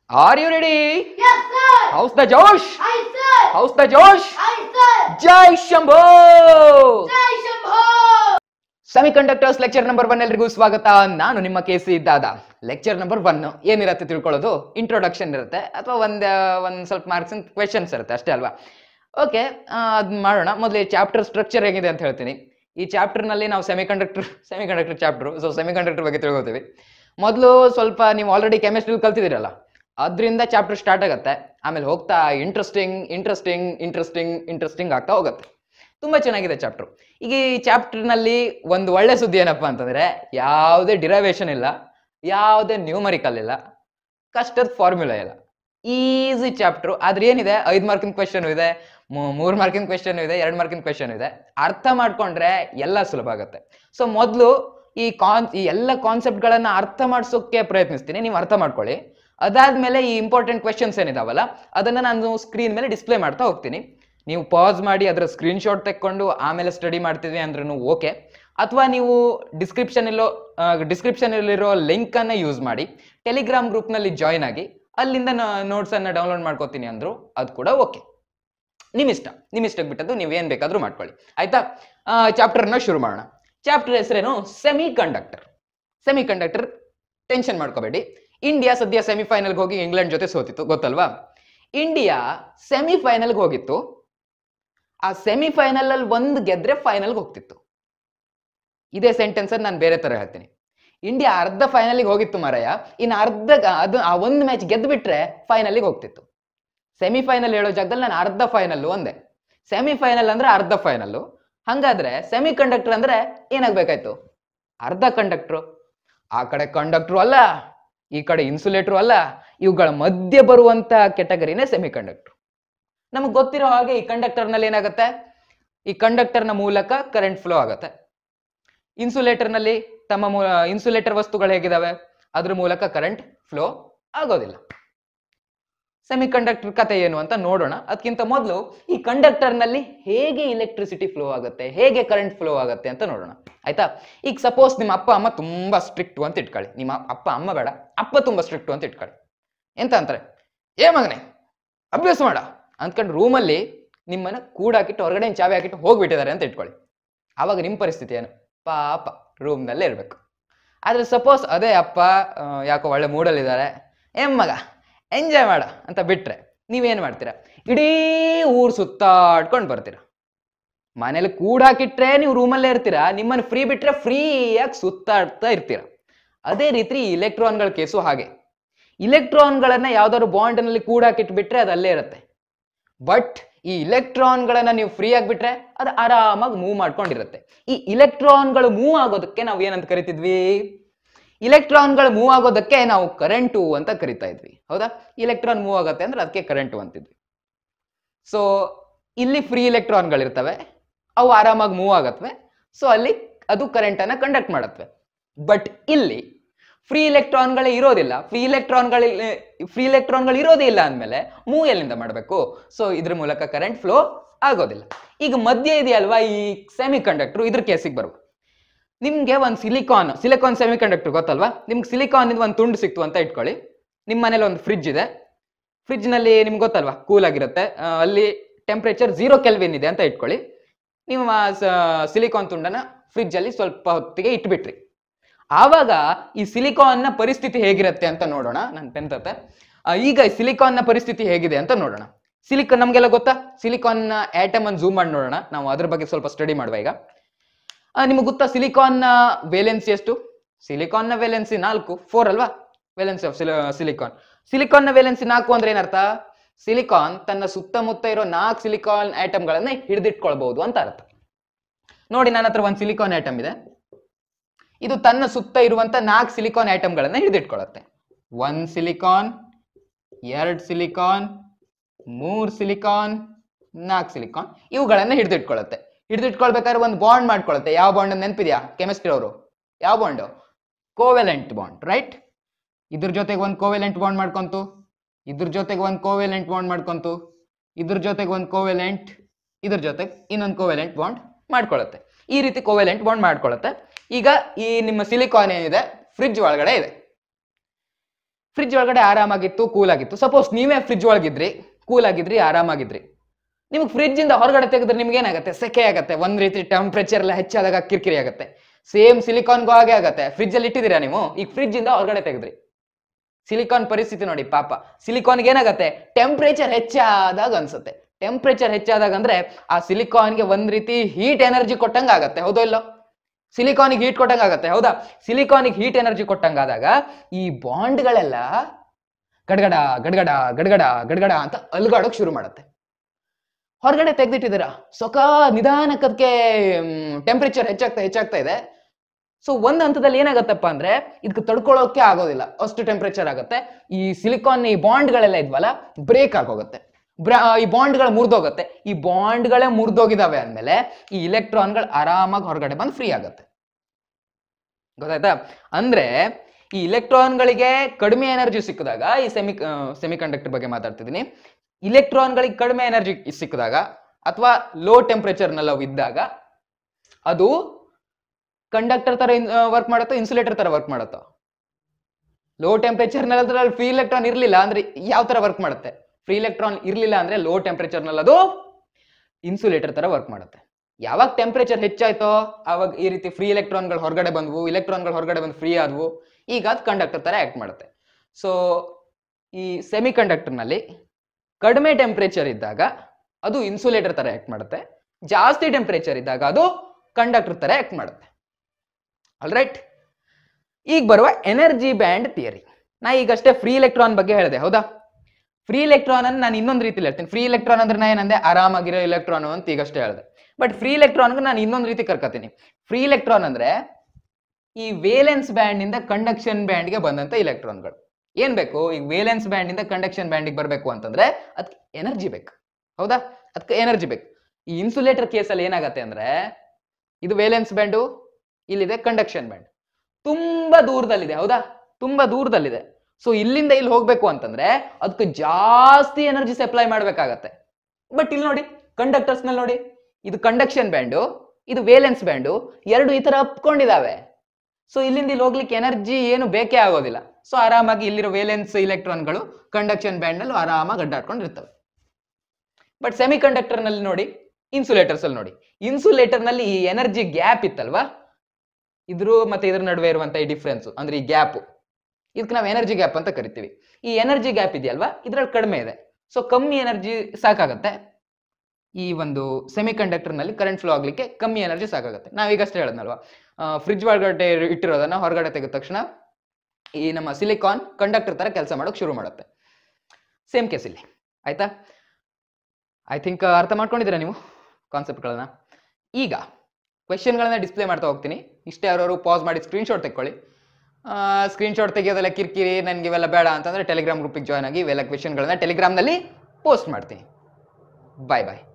Are you ready? Yes, sir. How's the Josh? Aye, sir. How's the Josh? Aye, sir. ಜೈ Shambho Jai Shambho. Semiconductors lecture number one ಎಲ್ರಿಗೂ ಸ್ವಾಗತ ನಾನು ನಿಮ್ಮ K C ದಾದ lecture number one ಏನಿರತ್ತೆ ತಿಳ್ಕೊಳ್ಳೋದು introduction ಇರುತ್ತೆ ಅಥವಾ ಒಂದ್ ಒಂದ್ ಸ್ವಲ್ಪ ಮಾರ್ಕ್ಸ್ ಕ್ವೆಶನ್ಸ್ ಇರುತ್ತೆ ಅಷ್ಟೇ ಅಲ್ವಾ ಓಕೆ ಅದ್ ಮಾಡೋಣ ಮೊದಲು ಈ ಚಾಪ್ಟರ್ ಸ್ಟ್ರಕ್ಚರ್ ಹೇಗಿದೆ ಅಂತ ಹೇಳ್ತೀನಿ ಈ ಚಾಪ್ಟರ್ ನಲ್ಲಿ ನಾವು semiconductor semiconductor chapter so semiconductor ಬಗ್ಗೆ ತಿಳ್ಕೊತೀವಿ ಮೊದಲು ಸ್ವಲ್ಪ ನೀವು ಆಲ್ರೆಡಿ ಕೆಮಿಸ್ಟ್ರಿ ಕಲ್ತಿದ್ದೀರಲ್ಲ ಅದರಿಂದ ಚಾಪ್ಟರ್ ಸ್ಟಾರ್ಟ್ ಆಗುತ್ತೆ ಆಮೇಲೆ ಹೋಗ್ತಾ ಇಂಟ್ರೆಸ್ಟಿಂಗ್ ಇಂಟ್ರೆಸ್ಟಿಂಗ್ ಇಂಟ್ರೆಸ್ಟಿಂಗ್ ಇಂಟ್ರೆಸ್ಟಿಂಗ್ ಆಗ್ತಾ ಹೋಗುತ್ತೆ ತುಂಬಾ ಚೆನ್ನಾಗಿದೆ ಚಾಪ್ಟರ್ ಈಗ ಈ ಚಾಪ್ಟರ್ ನಲ್ಲಿ ಒಂದು ಒಳ್ಳೆ ಸುದ್ದಿ ಏನಪ್ಪಾ ಅಂತಂದ್ರೆ ಯಾವುದೇ ಡಿರೈವೇಶನ್ ಇಲ್ಲ ಯಾವುದೇ ನ್ಯೂಮರಿಕಲ್ ಇಲ್ಲ ಕಷ್ಟದ ಫಾರ್ಮ್ಯುಲಾ ಇಲ್ಲ ಈಸಿ ಚಾಪ್ಟರ್ ಆದ್ರೆ ಏನಿದೆ ಐದ್ ಮಾರ್ಕಿನ ಕ್ವೆಶನ್ ಇದೆ ಮೂ- ಮೂರ್ ಮಾರ್ಕಿನ ಕ್ವೆಶನ್ ಇದೆ ಎರಡ್ ಮಾರ್ಕಿನ ಕ್ವೆಶನ್ ಇದೆ ಅರ್ಥ ಮಾಡ್ಕೊಂಡ್ರೆ ಎಲ್ಲ ಸುಲಭ ಆಗುತ್ತೆ ಸೊ ಮೊದಲು ಈ ಕಾನ್ ಈ ಎಲ್ಲ ಕಾನ್ಸೆಪ್ಟ್ ಗಳನ್ನ ಅರ್ಥ ಮಾಡಿಸೋಕೆ ಪ್ರಯತ್ನಿಸ್ತೀನಿ ನೀವು ಅರ್ಥ ಮಾಡ್ಕೊಳ್ಳಿ ಅದಾದ್ಮೇಲೆ ಈ ಇಂಪಾರ್ಟೆಂಟ್ ಕ್ವೆಶನ್ಸ್ ಏನಿದಾವಲ್ಲ ಅದನ್ನ ನಾನು ಸ್ಕ್ರೀನ್ ಮೇಲೆ ಡಿಸ್ಪ್ಲೇ ಮಾಡ್ತಾ ಹೋಗ್ತೀನಿ ನೀವು ಪಾಸ್ ಮಾಡಿ ಅದರ ಸ್ಕ್ರೀನ್ ಶಾಟ್ ತೆಕ್ಕೊಂಡು ಆಮೇಲೆ ಸ್ಟಡಿ ಮಾಡ್ತಿದ್ವಿ ಅಂದ್ರೂ ಓಕೆ ಅಥವಾ ನೀವು ಡಿಸ್ಕ್ರಿಪ್ಷನ್ ಇಲ್ಲೋ ಡಿಸ್ಕ್ರಿಪ್ಷನ್ ಇಲ್ಲಿರೋ ಲಿಂಕ್ ಅನ್ನ ಯೂಸ್ ಮಾಡಿ ಟೆಲಿಗ್ರಾಮ್ ಗ್ರೂಪ್ ನಲ್ಲಿ ಜಾಯ್ನ್ ಆಗಿ ಅಲ್ಲಿಂದ ನೋಟ್ಸ್ ಅನ್ನ ಡೌನ್ಲೋಡ್ ಮಾಡ್ಕೋತೀನಿ ಅಂದ್ರು ಅದು ಕೂಡ ಓಕೆ ನಿಮ್ ಇಷ್ಟ ನಿಮ್ ಇಷ್ಟಕ್ಕೆ ಬಿಟ್ಟದ್ದು ನೀವು ಏನ್ ಬೇಕಾದ್ರೂ ಮಾಡ್ಕೊಳ್ಳಿ ಆಯ್ತಾ ಚಾಪ್ಟರ್ನ ಶುರು ಮಾಡೋಣ ಚಾಪ್ಟರ್ ಹೆಸರೇನು semiconductor semiconductor tension ಮಾಡ್ಕೋಬೇಡಿ ಇಂಡಿಯಾ ಸದ್ಯ ಸೆಮಿಫೈನಲ್ಗೆ ಹೋಗಿ ಇಂಗ್ಲೆಂಡ್ ಜೊತೆ ಸೋತಿತ್ತು ಗೊತ್ತಲ್ವಾ ಇಂಡಿಯಾ ಸೆಮಿಫೈನಲ್ಗೆ ಹೋಗಿತ್ತು ಆ ಸೆಮಿಫೈನಲ್ ಅಲ್ಲಿ ಒಂದು ಗೆದ್ರೆ ಫೈನಲ್ಗೆ ಹೋಗ್ತಿತ್ತು ಇದೇ ಸೆಂಟೆನ್ಸ್ ನಾನು ಬೇರೆ ತರ ಹೇಳ್ತೀನಿ ಇಂಡಿಯಾ ಅರ್ಧ ಫೈನಲ್ಗೆ ಹೋಗಿತ್ತು ಮಾರಾಯ ಇನ್ನು ಅರ್ಧ ಗ- ಅದು ಆ ಒಂದು ಮ್ಯಾಚ್ ಗೆದ್ದು ಬಿಟ್ರೆ ಫೈನಲ್ಗೆ ಹೋಗ್ತಿತ್ತು ಸೆಮಿಫೈನಲ್ ಹೇಳೋ ಜಾಗದಲ್ಲಿ ನಾನು ಅರ್ಧ ಫೈನಲ್ ಒಂದೇ ಸೆಮಿಫೈನಲ್ ಅಂದ್ರೆ ಅರ್ಧ ಫೈನಲ್ ಹಂಗಾದ್ರೆ ಸೆಮಿ ಕಂಡಕ್ಟರ್ ಅಂದ್ರೆ ಏನಾಗ್ಬೇಕಾಯ್ತು ಅರ್ಧ ಕಂಡಕ್ಟ್ರು ಆ ಕಡೆ ಕಂಡಕ್ಟ್ರು ಅಲ್ಲ ಈ ಕಡೆ ಇನ್ಸುಲೇಟ್ರು ಅಲ್ಲ ಇವುಗಳ ಮಧ್ಯೆ ಬರುವಂತ ಕೆಟಗರಿನೇ ಸೆಮಿ ಕಂಡಕ್ಟರ್ ನಮಗೆ ಗೊತ್ತಿರೋ ಹಾಗೆ ಈ ಕಂಡಕ್ಟರ್ ನಲ್ಲಿ ಏನಾಗುತ್ತೆ ಈ ಕಂಡಕ್ಟರ್ ನ ಮೂಲಕ ಕರೆಂಟ್ ಫ್ಲೋ ಆಗುತ್ತೆ ಇನ್ಸುಲೇಟರ್ ನಲ್ಲಿ ತಮ್ಮ ಇನ್ಸುಲೇಟರ್ ವಸ್ತುಗಳು ಹೇಗಿದಾವೆ ಅದ್ರ ಮೂಲಕ ಕರೆಂಟ್ ಫ್ಲೋ ಆಗೋದಿಲ್ಲ ಸೆಮಿ ಕಂಡಕ್ಟರ್ ಕತೆ ಏನು ಅಂತ ನೋಡೋಣ ಅದಕ್ಕಿಂತ ಮೊದಲು ಈ ಕಂಡಕ್ಟರ್ ನಲ್ಲಿ ಹೇಗೆ ಇಲೆಕ್ಟ್ರಿಸಿಟಿ ಫ್ಲೋ ಆಗುತ್ತೆ ಹೇಗೆ ಕರೆಂಟ್ ಫ್ಲೋ ಆಗುತ್ತೆ ಅಂತ ನೋಡೋಣ ಆಯ್ತಾ ಈಗ ಸಪೋಸ್ ನಿಮ್ಮ ಅಪ್ಪ ಅಮ್ಮ ತುಂಬಾ ಸ್ಟ್ರಿಕ್ಟ್ ಅಂತ ಇಟ್ಕೊಳ್ಳಿ ನಿಮ್ಮ ಅಪ್ಪ ಅಮ್ಮ ಬೇಡ ಅಪ್ಪ ತುಂಬಾ ಸ್ಟ್ರಿಕ್ಟ್ ಅಂತ ಇಟ್ಕೊಳ್ಳಿ ಎಂತ ಅಂತಾರೆ ಏ ಮಗನೇ ಅಭ್ಯಾಸ ಮಾಡ ಅಂದ್ಕೊಂಡು ರೂಮಲ್ಲಿ ನಿಮ್ಮನ್ನ ಕೂಡಾಕಿಟ್ಟು ಹೊರಗಡೆ ಚಾವಿ ಹಾಕಿಟ್ಟು ಹೋಗ್ಬಿಟ್ಟಿದ್ದಾರೆ ಅಂತ ಇಟ್ಕೊಳ್ಳಿ ಆವಾಗ ನಿಮ್ಮ ಪರಿಸ್ಥಿತಿ ಏನು ಪಾಪ ರೂಮ್ನಲ್ಲೇ ಇರಬೇಕು ಆದ್ರೆ ಸಪೋಸ್ ಅದೇ ಅಪ್ಪ ಆ, ಯಾಕೋ ಒಳ್ಳೆ ಮೂಡಲ್ಲಿದ್ದಾರೆ ಏನ್ ಮಗ ಎಂಜಾಯ್ ಮಾಡ ಅಂತ ಬಿಟ್ರೆ ನೀವೇನ್ ಮಾಡ್ತೀರಾ ಇಡೀ ಊರ್ ಸುತ್ತಾಡ್ಕೊಂಡು ಬರ್ತೀರಾ ಮನೇಲಿ ಕೂಡಾಕಿಟ್ರೆ ನೀವು ರೂಮಲ್ಲೇ ಇರ್ತೀರಾ ನಿಮ್ಮನ್ನು ಫ್ರೀ ಬಿಟ್ರೆ ಫ್ರೀಯಾಗಿ ಸುತ್ತಾಡ್ತಾ ಇರ್ತೀರಾ ಅದೇ ರೀತಿ ಇಲೆಕ್ಟ್ರಾನ್ಗಳ ಕೇಸು ಹಾಗೆ ಇಲೆಕ್ಟ್ರಾನ್ಗಳನ್ನ ಯಾವ್ದಾದ್ರು ಬಾಂಡ್ ನಲ್ಲಿ ಕೂಡಾಕಿಟ್ಬಿಟ್ರೆ ಅದು ಅಲ್ಲೇ ಇರುತ್ತೆ ಬಟ್ ಈ ಇಲೆಕ್ಟ್ರಾನ್ಗಳನ್ನ ನೀವು ಫ್ರೀ ಆಗಿಬಿಟ್ರೆ ಅದು ಆರಾಮಾಗಿ ಮೂವ್ ಮಾಡ್ಕೊಂಡಿರುತ್ತೆ ಈ ಇಲೆಕ್ಟ್ರಾನ್ಗಳು ಮೂವ್ ಆಗೋದಕ್ಕೆ ನಾವು ಏನಂತ ಕರಿತಿದ್ವಿ ಇಲೆಕ್ಟ್ರಾನ್ಗಳು ಮೂವ್ ಆಗೋದಕ್ಕೆ ನಾವು ಕರೆಂಟು ಅಂತ ಕರಿತಾ ಇದ್ವಿ ಹೌದಾ ಇಲೆಕ್ಟ್ರಾನ್ ಮೂವ್ ಆಗುತ್ತೆ ಅಂದ್ರೆ ಅದಕ್ಕೆ ಕರೆಂಟು ಅಂತಿದ್ವಿ ಸೊ ಇಲ್ಲಿ ಫ್ರೀ ಇಲೆಕ್ಟ್ರಾನ್ಗಳಿರ್ತವೆ ಅವು ಆರಾಮಾಗಿ ಮೂವ್ ಆಗತ್ವೆ ಸೊ ಅಲ್ಲಿ ಅದು ಕರೆಂಟ್ ಅನ್ನ ಕಂಡಕ್ಟ್ ಮಾಡತ್ವೆ ಬಟ್ ಇಲ್ಲಿ ಫ್ರೀ ಇಲೆಕ್ಟ್ರಾನ್ಗಳೇ ಇರೋದಿಲ್ಲ ಫ್ರೀ ಇಲೆಕ್ಟ್ರಾನ್ಗಳು ಫ್ರೀ ಇಲೆಕ್ಟ್ರಾನ್ಗಳು ಇರೋದೇ ಇಲ್ಲ ಅಂದಮೇಲೆ ಮೂವ್ ಎಲ್ಲಿಂದ ಮಾಡಬೇಕು ಸೊ ಇದ್ರ ಮೂಲಕ ಕರೆಂಟ್ ಫ್ಲೋ ಆಗೋದಿಲ್ಲ ಈಗ ಮಧ್ಯೆ ಇದೆಯಲ್ವಾ ಈ ಸೆಮಿ ಕಂಡಕ್ಟರ್ ಇದ್ರ ಕೇಸಿಗೆ ಬರುವ ನಿಮ್ಗೆ ಒಂದು ಸಿಲಿಕಾನ್ ಸಿಲಿಕಾನ್ ಸೆಮಿ ಕಂಡಕ್ಟರ್ ಗೊತ್ತಲ್ವಾ ನಿಮ್ಗೆ ಸಿಲಿಕಾನ್ ಇಂದ ಒಂದು ತುಂಡು ಸಿಕ್ತು ಅಂತ ಇಟ್ಕೊಳ್ಳಿ ನಿಮ್ಮ ಮನೇಲಿ ಒಂದು ಫ್ರಿಡ್ಜ್ ಇದೆ ಫ್ರಿಡ್ಜ್ ನಲ್ಲಿ ನಿಮ್ಗೆ ಗೊತ್ತಲ್ವಾ ಕೂಲ್ ಆಗಿರುತ್ತೆ ಆ, ಅಲ್ಲಿ ಟೆಂಪ್ರೇಚರ್ ಝೀರೋ ಕೆಲ್ವಿನ್ ಇದೆ ಅಂತ ಇಟ್ಕೊಳ್ಳಿ ನೀವು ಸಿಲಿಕಾನ್ ತುಂಡನ್ನ ಫ್ರಿಡ್ಜ್ ಅಲ್ಲಿ ಸ್ವಲ್ಪ ಹೊತ್ತಿಗೆ ಇಟ್ಬಿಟ್ರಿ ಆವಾಗ ಈ ಸಿಲಿಕಾನ್ ನ ಪರಿಸ್ಥಿತಿ ಹೇಗಿರುತ್ತೆ ಅಂತ ನೋಡೋಣ ನನ್ನ ಪೆನ್ ತತ್ತೆ ಆ, ಈಗ ಈ ಸಿಲಿಕಾನ್ ನ ಪರಿಸ್ಥಿತಿ ಹೇಗಿದೆ ಅಂತ ನೋಡೋಣ ಸಿಲಿಕಾನ್ ನಮ್ಗೆಲ್ಲ ಗೊತ್ತಾ ಸಿಲಿಕಾನ್ ನ ಆಟಮ್ ಅನ್ನು ಝೂಮ್ ಮಾಡಿ ನೋಡೋಣ ನಾವು ಅದ್ರ ಬಗ್ಗೆ ಸ್ವಲ್ಪ ಸ್ಟಡಿ ಮಾಡುವ ಈಗ ಆ, ನಿಮ್ಗೆ ಗೊತ್ತಾ ಸಿಲಿಕಾನ್ ನ ವೇಲೆನ್ಸಿ ಎಷ್ಟು ಸಿಲಿಕಾನ್ ನ ವೇಲೆನ್ಸಿ ನಾಲ್ಕು ಫೋರ್ ಅಲ್ವಾ ವೇಲೆನ್ಸಿ ಆಫ್ ಸಿಲಿಕಾನ್ ಸಿಲಿಕಾನ್ ನ ವೇಲೆನ್ಸಿ ನಾಲ್ಕು ಅಂದ್ರೆ ಏನರ್ಥ ಸಿಲಿಕಾನ್ ತನ್ನ ಸುತ್ತಮುತ್ತ ಇರೋ ನಾಲ್ಕು ಸಿಲಿಕಾನ್ ಗಳನ್ನ ಹಿಡಿದಿಟ್ಕೊಳ್ಬಹುದು ಅಂತ ಅರ್ಥ ನೋಡಿ ನನ್ನ ಹತ್ರ ಒಂದು ಸಿಲಿಕಾನ್ ಆಟಮ್ ಇದೆ ಇದು ತನ್ನ ಸುತ್ತ ಇರುವಂತ ನಾಲ್ಕು ಸಿಲಿಕಾನ್ ಗಳನ್ನ ಹಿಡಿದಿಟ್ಕೊಳ್ಳುತ್ತೆ ಒಂದ್ ಸಿಲಿಕಾನ್ ಎರಡ್ ಸಿಲಿಕಾನ್ ಮೂರ್ ಸಿಲಿಕಾನ್ ನಾಲ್ಕು ಸಿಲಿಕಾನ್ ಇವುಗಳನ್ನ ಹಿಡಿದಿಟ್ಕೊಳ್ಳುತ್ತೆ ಹಿಡಿದಿಟ್ಕೊಳ್ಬೇಕಾದ್ರೆ ಒಂದು ಬಾಂಡ್ ಮಾಡ್ಕೊಳ್ಳುತ್ತೆ ಯಾವ ಬಾಂಡ್ ನೆನಪಿದ್ಯಾ ಕೆಮಿಸ್ಟ್ರಿ ಅವರು ಯಾವ ಬಾಂಡ್ ಕೋವೆಲೆಂಟ್ ಬಾಂಡ್ ರೈಟ್ ಇದ್ರ ಜೊತೆಗೆ ಒಂದು ಕೋವೆಲೆಂಟ್ ಬಾಂಡ್ ಮಾಡ್ಕೊಂತು ಇದ್ರ ಜೊತೆಗೆ ಒಂದು ಕೋವೆಲೆಂಟ್ ಬಾಂಡ್ ಮಾಡ್ಕೊಂತು ಇದ್ರ ಜೊತೆಗೆ ಒಂದು ಕೋವೆಲೆಂಟ್ ಇದ್ರ ಜೊತೆಗೆ ಇನ್ನೊಂದು ಕೋವೆಲೆಂಟ್ ಬಾಂಡ್ ಮಾಡ್ಕೊಳ್ಳುತ್ತೆ ಈ ರೀತಿ ಕೋವೆಲೆಂಟ್ ಬಾಂಡ್ ಮಾಡ್ಕೊಳ್ಳುತ್ತೆ ಈಗ ಈ ನಿಮ್ಮ ಸಿಲಿಕಾನ್ ಏನಿದೆ ಫ್ರಿಡ್ಜ್ ಒಳಗಡೆ ಇದೆ ಫ್ರಿಜ್ ಒಳಗಡೆ ಆರಾಮಾಗಿತ್ತು ಕೂಲ್ ಆಗಿತ್ತು ಸಪೋಸ್ ನೀವೇ ಫ್ರಿಜ್ ಒಳಗಿದ್ರಿ ಕೂಲ್ ಆಗಿದ್ರಿ ಆರಾಮಾಗಿದ್ರಿ ನಿಮ್ಗೆ ಫ್ರಿಜ್ ಇಂದ ಹೊರಗಡೆ ತೆಗೆದ್ರೆ ನಿಮ್ಗೆ ಏನಾಗುತ್ತೆ ಸೆಕೆ ಆಗುತ್ತೆ ಒಂದ್ ರೀತಿ ಟೆಂಪ್ರೇಚರ್ ಎಲ್ಲ ಹೆಚ್ಚಾದಾಗ ಕಿರಿಕಿರಿ ಆಗುತ್ತೆ ಸೇಮ್ ಸಿಲಿಕಾನ್ಗೂ ಹಾಗೆ ಆಗುತ್ತೆ ಫ್ರಿಜ್ ಅಲ್ಲಿ ಇಟ್ಟಿದ್ದೀರಾ ನೀವು ಈಗ ಫ್ರಿಜ್ ಇಂದ ಹೊರಗಡೆ ತೆಗೆದ್ರಿ ಸಿಲಿಕಾನ್ ಪರಿಸ್ಥಿತಿ ನೋಡಿ ಪಾಪ ಸಿಲಿಕಾನ್ಗೆ ಏನಾಗುತ್ತೆ ಟೆಂಪ್ರೇಚರ್ ಹೆಚ್ಚಾದಾಗ ಅನ್ಸುತ್ತೆ ಟೆಂಪ್ರೇಚರ್ ಹೆಚ್ಚಾದಾಗ ಅಂದ್ರೆ ಆ ಸಿಲಿಕಾನ್ಗೆ ಒಂದ್ ರೀತಿ ಹೀಟ್ ಎನರ್ಜಿ ಕೊಟ್ಟಂಗ ಆಗತ್ತೆ ಹೌದೋ ಇಲ್ಲೋ ಸಿಲಿಕಾನಿಗೆ ಹೀಟ್ ಕೊಟ್ಟಂಗ ಆಗತ್ತೆ ಹೌದಾ ಸಿಲಿಕಾನಿಗೆ ಹೀಟ್ ಎನರ್ಜಿ ಕೊಟ್ಟಂಗ ಆದಾಗ ಈ ಬಾಂಡ್ಗಳೆಲ್ಲ ಗಡ್ಗಡ ಗಡ್ಗಡ ಗಡ್ಗಡ ಗಡ್ಗಡ ಅಂತ ಅಲ್ಗಾಡೋಕ್ ಶುರು ಮಾಡುತ್ತೆ ಹೊರಗಡೆ ತೆಗ್ದಿಟ್ಟಿದ್ದೀರಾ ಸೊಕ ನಿಧಾನಕ್ಕೆ ಅದಕ್ಕೆ ಟೆಂಪ್ರೇಚರ್ ಹೆಚ್ಚಾಗ್ತಾ ಹೆಚ್ಚಾಗ್ತಾ ಇದೆ ಸೊ ಒಂದ್ ಹಂತದಲ್ಲಿ ಏನಾಗತ್ತಪ್ಪ ಅಂದ್ರೆ ಇದಕ್ಕೆ ತಡ್ಕೊಳ್ಳೋಕೆ ಆಗೋದಿಲ್ಲ ಅಷ್ಟು ಟೆಂಪ್ರೇಚರ್ ಆಗುತ್ತೆ ಈ ಸಿಲಿಕಾನ್ ಈ ಬಾಂಡ್ಗಳೆಲ್ಲ ಇದ್ವಲ್ಲ ಬ್ರೇಕ್ ಆಗೋಗುತ್ತೆ ಬ್ರ- ಈ ಬಾಂಡ್ಗಳು ಮುರಿದೋಗುತ್ತೆ ಈ ಬಾಂಡ್ಗಳೇ ಮುರಿದೋಗಿದಾವೆ ಅಂದ್ಮೇಲೆ ಈ ಇಲೆಕ್ಟ್ರಾನ್ಗಳು ಆರಾಮಾಗಿ ಹೊರಗಡೆ ಬಂದು ಫ್ರೀ ಆಗುತ್ತೆ ಗೊತ್ತಾಯ್ತಾ ಅಂದ್ರೆ ಈ ಇಲೆಕ್ಟ್ರಾನ್ಗಳಿಗೆ ಕಡಿಮೆ ಎನರ್ಜಿ ಸಿಕ್ಕಿದಾಗ ಈ ಸೆಮಿ ಸೆಮಿ ಕಂಡಕ್ಟರ್ ಬಗ್ಗೆ ಮಾತಾಡ್ತಿದ್ದೀನಿ ಇಲೆಕ್ಟ್ರಾನ್ಗಳಿಗೆ ಕಡಿಮೆ ಎನರ್ಜಿ ಸಿಕ್ಕಿದಾಗ ಅಥವಾ ಲೋ ಟೆಂಪ್ರೇಚರ್ನಲ್ಲಿ ಅವು ಇದ್ದಾಗ ಅದು ಕಂಡಕ್ಟರ್ ತರ ವರ್ಕ್ ಮಾಡುತ್ತೋ ಇನ್ಸುಲೇಟರ್ ತರ ವರ್ಕ್ ಮಾಡುತ್ತೋ ಲೋ ಟೆಂಪರೇಚರ್ ನಲ್ಲಿ ಫ್ರೀ ಎಲೆಕ್ಟ್ರಾನ್ ಇರ್ಲಿಲ್ಲ ಅಂದ್ರೆ ಯಾವ ತರ ವರ್ಕ್ ಮಾಡುತ್ತೆ ಫ್ರೀ ಎಲೆಕ್ಟ್ರಾನ್ ಇರ್ಲಿಲ್ಲ ಅಂದ್ರೆ ಲೋ ಟೆಂಪರೇಚರ್ ನಲ್ಲಿ ಅದು ಇನ್ಸುಲೇಟರ್ ತರ ವರ್ಕ್ ಮಾಡುತ್ತೆ ಯಾವಾಗ ಟೆಂಪರೇಚರ್ ಹೆಚ್ಚಾಯ್ತೋ ಅವಾಗ ಈ ರೀತಿ ಫ್ರೀ ಎಲೆಕ್ಟ್ರಾನ್ಗಳು ಹೊರಗಡೆ ಬಂದ್ವು ಇಲೆಕ್ಟ್ರಾನ್ಗಳು ಹೊರಗಡೆ ಬಂದು ಫ್ರೀ ಆದ್ವು ಈಗ ಅದು ಕಂಡಕ್ಟರ್ ತರ ಆಕ್ಟ್ ಮಾಡುತ್ತೆ ಸೊ ಈ ಸೆಮಿ ನಲ್ಲಿ ಕಡಿಮೆ ಟೆಂಪರೇಚರ್ ಇದ್ದಾಗ ಅದು ಇನ್ಸುಲೇಟರ್ ತರ ಆಕ್ಟ್ ಮಾಡುತ್ತೆ ಜಾಸ್ತಿ ಟೆಂಪರೇಚರ್ ಇದ್ದಾಗ ಅದು ಕಂಡಕ್ಟರ್ ತರ ಆಕ್ಟ್ ಮಾಡುತ್ತೆ ರೈಟ್ ಈಗ ಬರುವ ಎನರ್ಜಿ ಬ್ಯಾಂಡ್ ಥಿಯರಿ ನಾ ಈಗಷ್ಟೇ ಫ್ರೀ ಎಲೆಕ್ಟ್ರಾನ್ ಬಗ್ಗೆ ಹೇಳಿದೆ ಹೌದಾ ಫ್ರೀ ಎಲೆಕ್ಟ್ರಾನ್ ಅನ್ನು ನಾನು ಇನ್ನೊಂದು ರೀತಿಲಿ ಹೇಳ್ತೀನಿ ಫ್ರೀ ಎಲೆಕ್ಟ್ರಾನ್ ಅಂದ್ರೆ ನಾ ಏನಂದೆ ಆರಾಮಾಗಿರೋ ಎಲೆಕ್ಟ್ರಾನ್ ಅಂತ ಈಗಷ್ಟೇ ಹೇಳಿದೆ ಬಟ್ ಫ್ರೀ ಎಲೆಕ್ಟ್ರಾನ್ಗೆ ನಾನು ಇನ್ನೊಂದು ರೀತಿ ಕರ್ಕತೀನಿ ಫ್ರೀ ಎಲೆಕ್ಟ್ರಾನ್ ಅಂದ್ರೆ ಈ ವೇಲೆನ್ಸ್ ಬ್ಯಾಂಡ್ ಇಂದ ಕಂಡಕ್ಷನ್ ಬ್ಯಾಂಡ್ಗೆ ಬಂದಂತ ಇಲೆಕ್ಟ್ರಾನ್ಗಳು ಏನ್ ಬೇಕು ಈಗ ವೇಲೆನ್ಸ್ ಬ್ಯಾಂಡ್ ಇಂದ ಕಂಡಕ್ಷನ್ ಬ್ಯಾಂಡಿಗೆ ಬರಬೇಕು ಅಂತಂದ್ರೆ ಅದಕ್ಕೆ ಎನರ್ಜಿ ಬೇಕು ಹೌದಾ ಅದಕ್ಕೆ ಎನರ್ಜಿ ಬೇಕು ಈ ಇನ್ಸುಲೇಟರ್ ಕೇಸಲ್ಲಿ ಏನಾಗತ್ತೆ ಅಂದ್ರೆ ಇದು ವೇಲೆನ್ಸ್ ಬ್ಯಾಂಡು ಇಲ್ಲಿದೆ ಕಂಡಕ್ಷನ್ ಬ್ಯಾಂಡ್ ತುಂಬಾ ದೂರದಲ್ಲಿದೆ ಹೌದಾ ತುಂಬಾ ದೂರದಲ್ಲಿದೆ ಸೊ ಇಲ್ಲಿಂದ ಇಲ್ಲಿ ಹೋಗ್ಬೇಕು ಅಂತಂದ್ರೆ ಅದಕ್ಕೆ ಜಾಸ್ತಿ ಎನರ್ಜಿ ಸಪ್ಲೈ ಮಾಡ್ಬೇಕಾಗತ್ತೆ ಬಟ್ ಇಲ್ಲಿ ನೋಡಿ ಕಂಡಕ್ಟರ್ಸ್ ನಲ್ಲಿ ನೋಡಿ ಇದು ಕಂಡಕ್ಷನ್ ಬ್ಯಾಂಡು ಇದು ವೇಲೆನ್ಸ್ ಬ್ಯಾಂಡು ಎರಡು ಈ ತರ ಅಪ್ಕೊಂಡಿದಾವೆ ಸೊ ಇಲ್ಲಿಂದ ಇಲ್ಲಿ ಹೋಗ್ಲಿಕ್ಕೆ ಎನರ್ಜಿ ಏನು ಬೇಕೇ ಆಗೋದಿಲ್ಲ ಸೊ ಆರಾಮಾಗಿ ಇಲ್ಲಿರೋ ವೇಲೆನ್ಸ್ ಇಲೆಕ್ಟ್ರಾನ್ಗಳು ಕಂಡಕ್ಷನ್ ಬ್ಯಾಂಡ್ ನಲ್ಲಿ ಆರಾಮಾಗಿ ಅಡ್ಡಾಡ್ಕೊಂಡಿರ್ತವೆ ಬಟ್ ಸೆಮಿ ಕಂಡಕ್ಟರ್ ನಲ್ಲಿ ನೋಡಿ ಇನ್ಸುಲೇಟರ್ಸ್ ಅಲ್ಲಿ ನೋಡಿ ಇನ್ಸುಲೇಟರ್ ನಲ್ಲಿ ಈ ಎನರ್ಜಿ ಗ್ಯಾಪ್ ಇತ್ತಲ್ವಾ ಇದ್ರ ಮತ್ತೆ ಇದ್ರ ನಡುವೆ ಇರುವಂತ ಈ ಡಿಫ್ರೆನ್ಸ್ ಅಂದ್ರೆ ಈ ಗ್ಯಾಪ್ ಇದಕ್ಕೆ ನಾವು ಎನರ್ಜಿ ಗ್ಯಾಪ್ ಅಂತ ಕರಿತೀವಿ ಈ ಎನರ್ಜಿ ಗ್ಯಾಪ್ ಇದೆಯಲ್ವಾ ಇದ್ರಲ್ಲಿ ಕಡಿಮೆ ಇದೆ ಸೊ ಕಮ್ಮಿ ಎನರ್ಜಿ ಸಾಕಾಗತ್ತೆ ಈ ಒಂದು ಸೆಮಿ ನಲ್ಲಿ ಕರೆಂಟ್ ಫ್ಲೋ ಆಗ್ಲಿಕ್ಕೆ ಕಮ್ಮಿ ಎನರ್ಜಿ ಸಾಕಾಗುತ್ತೆ ನಾವೀಗಷ್ಟೇ ಹೇಳದ್ನಲ್ವಾ ಫ್ರಿಜ್ ಒಳಗಡೆ ಇಟ್ಟಿರೋದನ್ನ ಹೊರಗಡೆ ತೆಗೆದ ತಕ್ಷಣ ಈ ನಮ್ಮ ಸಿಲಿಕಾನ್ ಕಂಡಕ್ಟರ್ ತರ ಕೆಲಸ ಮಾಡೋಕೆ ಶುರು ಮಾಡುತ್ತೆ ಸೇಮ್ ಕೇಸ್ ಇಲ್ಲಿ ಆಯ್ತಾ ಐ ಥಿಂಕ್ ಅರ್ಥ ಮಾಡ್ಕೊಂಡಿದ್ದೀರಾ ನೀವು ಕಾನ್ಸೆಪ್ಟ್ಗಳನ್ನ ಈಗ ಕ್ವೆಶನ್ಗಳನ್ನ ಡಿಸ್ಪ್ಲೇ ಮಾಡ್ತಾ ಹೋಗ್ತೀನಿ ಇಷ್ಟೇ ಯಾರು ಪಾಸ್ ಮಾಡಿ ಸ್ಕ್ರೀನ್ಶಾಟ್ ತೆಕ್ಕೊಳ್ಳಿ ಸ್ಕ್ರೀನ್ಶಾಟ್ ತೆಗಿಯೋದೆಲ್ಲ ಕಿರಿಕಿರಿ ನನಗೆ ಇವೆಲ್ಲ ಬೇಡ ಅಂತಂದ್ರೆ ಟೆಲಿಗ್ರಾಮ್ ಗ್ರೂಪಿಗೆ ಜಾಯ್ನ್ ಆಗಿ ಇವೆಲ್ಲ ಕ್ವೆಶನ್ಗಳನ್ನ ಟೆಲಿಗ್ರಾಮ್ನಲ್ಲಿ ಪೋಸ್ಟ್ ಮಾಡ್ತೀನಿ ಬಾಯ್ ಬಾಯ್